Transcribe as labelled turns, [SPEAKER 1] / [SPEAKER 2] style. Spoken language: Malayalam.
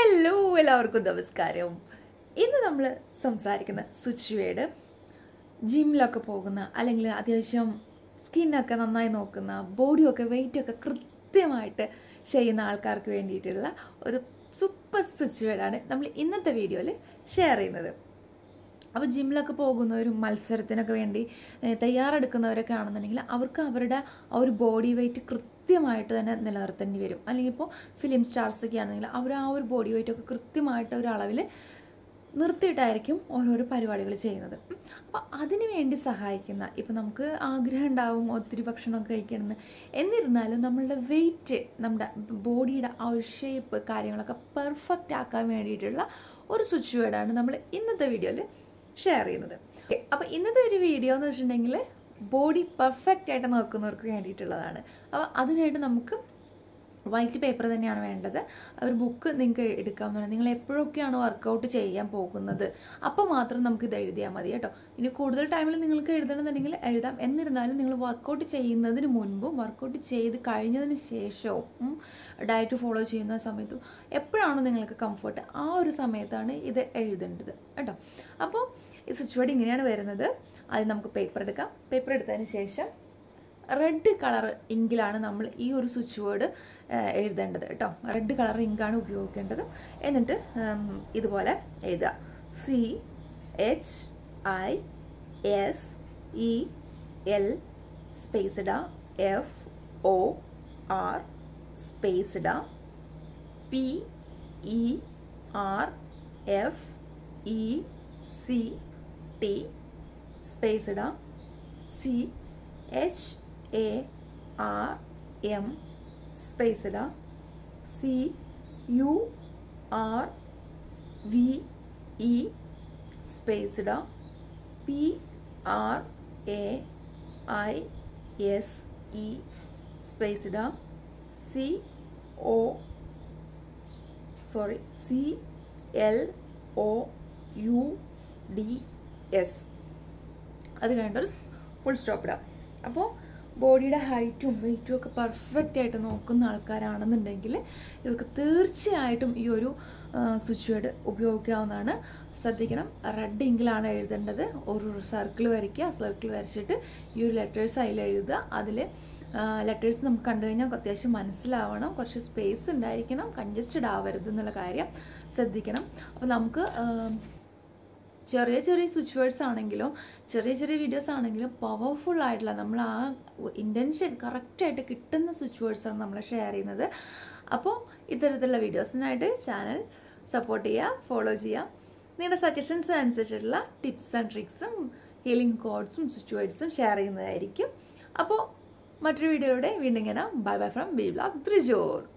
[SPEAKER 1] ഹലോ എല്ലാവർക്കും നമസ്കാരം ഇന്ന് നമ്മൾ സംസാരിക്കുന്ന സ്വിച്ച് വേഡ് ജിമ്മിലൊക്കെ പോകുന്ന അല്ലെങ്കിൽ അത്യാവശ്യം സ്കിന്നൊക്കെ നന്നായി നോക്കുന്ന ബോഡിയൊക്കെ വെയിറ്റൊക്കെ കൃത്യമായിട്ട് ചെയ്യുന്ന ആൾക്കാർക്ക് വേണ്ടിയിട്ടുള്ള ഒരു സൂപ്പർ സ്വിച്ച് വേഡാണ് നമ്മൾ ഇന്നത്തെ വീഡിയോയിൽ ഷെയർ ചെയ്യുന്നത് അപ്പോൾ ജിമ്മിലൊക്കെ പോകുന്നവരും മത്സരത്തിനൊക്കെ വേണ്ടി ഏഹ്, തയ്യാറെടുക്കുന്നവരൊക്കെ ആണെന്നുണ്ടെങ്കിൽ അവർക്ക് അവരുടെ ആ ഒരു ബോഡി വെയിറ്റ് കൃത്യമായിട്ട് തന്നെ നിലനിർത്തേണ്ടി വരും അല്ലെങ്കിൽ ഇപ്പോൾ ഫിലിം സ്റ്റാർസ് ഒക്കെ ആണെങ്കിൽ അവർ ആ ഒരു ബോഡി വെയിറ്റ് ഒക്കെ കൃത്യമായിട്ട് ഒരു അളവിൽ നിർത്തിയിട്ടായിരിക്കും ഓരോരോ പരിപാടികൾ ചെയ്യുന്നത് അപ്പോൾ അതിന് വേണ്ടി സഹായിക്കുന്ന ഇപ്പം നമുക്ക് ആഗ്രഹം ഉണ്ടാവും ഒത്തിരി ഭക്ഷണമൊക്കെ കഴിക്കണമെന്ന് എന്നിരുന്നാലും നമ്മളുടെ വെയിറ്റ് നമ്മുടെ ബോഡിയുടെ ആ ഒരു ഷേപ്പ് കാര്യങ്ങളൊക്കെ പെർഫെക്റ്റ് ആക്കാൻ വേണ്ടിയിട്ടുള്ള ഒരു സ്വിച്ച് വേർഡാണ് നമ്മൾ ഇന്നത്തെ വീഡിയോയിൽ ഷെയർ ചെയ്യുന്നത് ഓക്കെ അപ്പോൾ ഇന്നത്തെ ഒരു വീഡിയോ എന്ന് വെച്ചിട്ടുണ്ടെങ്കിൽ ബോഡി പെർഫെക്റ്റ് ആയിട്ട് നോക്കുന്നവർക്ക് വേണ്ടിയിട്ടുള്ളതാണ് അപ്പോൾ അതിനായിട്ട് നമുക്ക് വൈറ്റ് പേപ്പർ തന്നെയാണ് വേണ്ടത് ഒരു ബുക്ക് നിങ്ങൾക്ക് എടുക്കാവുന്നതാണ് നിങ്ങൾ എപ്പോഴൊക്കെയാണ് വർക്കൗട്ട് ചെയ്യാൻ പോകുന്നത് അപ്പോൾ മാത്രം നമുക്ക് ഇത് എഴുതിയാൽ മതി കേട്ടോ ഇനി കൂടുതൽ ടൈമിൽ നിങ്ങൾക്ക് എഴുതണമെന്നുണ്ടെങ്കിൽ എഴുതാം എന്നിരുന്നാലും നിങ്ങൾ വർക്കൗട്ട് ചെയ്യുന്നതിന് മുൻപും വർക്കൗട്ട് ചെയ്ത് കഴിഞ്ഞതിന് ശേഷവും ഡയറ്റ് ഫോളോ ചെയ്യുന്ന സമയത്തും എപ്പോഴാണോ നിങ്ങൾക്ക് കംഫർട്ട് ആ ഒരു സമയത്താണ് ഇത് എഴുതേണ്ടത് കേട്ടോ അപ്പോൾ ഈ സ്വിച്ച് ബോർഡ് ഇങ്ങനെയാണ് വരുന്നത് ആദ്യം നമുക്ക് പേപ്പർ എടുക്കാം പേപ്പർ എടുത്തതിന് ശേഷം റെഡ് കളർ ഇങ്കിലാണ് നമ്മൾ ഈ ഒരു സ്വിച്ച് ബോർഡ് എഴുതേണ്ടത് കേട്ടോ റെഡ് കളർ ഇങ്കാണ് ഉപയോഗിക്കേണ്ടത് എന്നിട്ട് ഉം, ഇതുപോലെ എഴുതുക C H I S E L space ഇടുക എഫ് ഒ ആർ സ്പേസ് ഇടുക P E R F E C T space ഇടാം C H A R M space ഇടാം C U R V E space ഇടാം P R A I S E space ഇടാം C O sorry C L O U D S അത് കഴിഞ്ഞിട്ട് ഒരു ഫുൾ സ്റ്റോപ്പ് ഇടാം അപ്പോൾ ബോഡിയുടെ ഹൈറ്റും വെയിറ്റും ഒക്കെ പെർഫെക്റ്റ് ആയിട്ട് നോക്കുന്ന ആൾക്കാരാണെന്നുണ്ടെങ്കിൽ ഇവർക്ക് തീർച്ചയായിട്ടും ഈ ഒരു സ്വിച്ച് വേർഡ് ഉപയോഗിക്കാവുന്നതാണ് ശ്രദ്ധിക്കണം റെഡ് ഇങ്കിലാണ് എഴുതേണ്ടത് ഒരു സർക്കിൾ വരയ്ക്കുക സർക്കിൾ വരച്ചിട്ട് ഈ ഒരു ലെറ്റേഴ്സ് അതിൽ എഴുതുക അതിൽ ലെറ്റേഴ്സ് നമുക്ക് കണ്ടു കഴിഞ്ഞാൽ അത്യാവശ്യം മനസ്സിലാവണം കുറച്ച് സ്പേസ് ഉണ്ടായിരിക്കണം കൺജസ്റ്റഡ് ആവരുത് എന്നുള്ള കാര്യം ശ്രദ്ധിക്കണം അപ്പോൾ നമുക്ക് ആ, ചെറിയ ചെറിയ സ്വിച്ച് വേർഡ്സ് ആണെങ്കിലും ചെറിയ ചെറിയ വീഡിയോസ് ആണെങ്കിലും പവർഫുൾ ആയിട്ടുള്ള നമ്മൾ ആ ഇൻറ്റൻഷൻ കറക്റ്റായിട്ട് കിട്ടുന്ന സ്വിച്ച് വേർഡ്സാണ് നമ്മൾ ഷെയർ ചെയ്യുന്നത് അപ്പോൾ ഇത്തരത്തിലുള്ള വീഡിയോസിനായിട്ട് ചാനൽ സപ്പോർട്ട് ചെയ്യുക ഫോളോ ചെയ്യുക നിങ്ങളുടെ സജഷൻസ് അനുസരിച്ചിട്ടുള്ള ടിപ്സ് ആൻഡ് ട്രിക്സും ഹീലിംഗ് കോഡ്സും സ്വിച്ച് വേർഡ്സും ഷെയർ ചെയ്യുന്നതായിരിക്കും അപ്പോൾ മറ്റൊരു വീഡിയോയിലൂടെ വീണ്ടും ഇങ്ങനെ bye bye from B blog ത്രിജോർ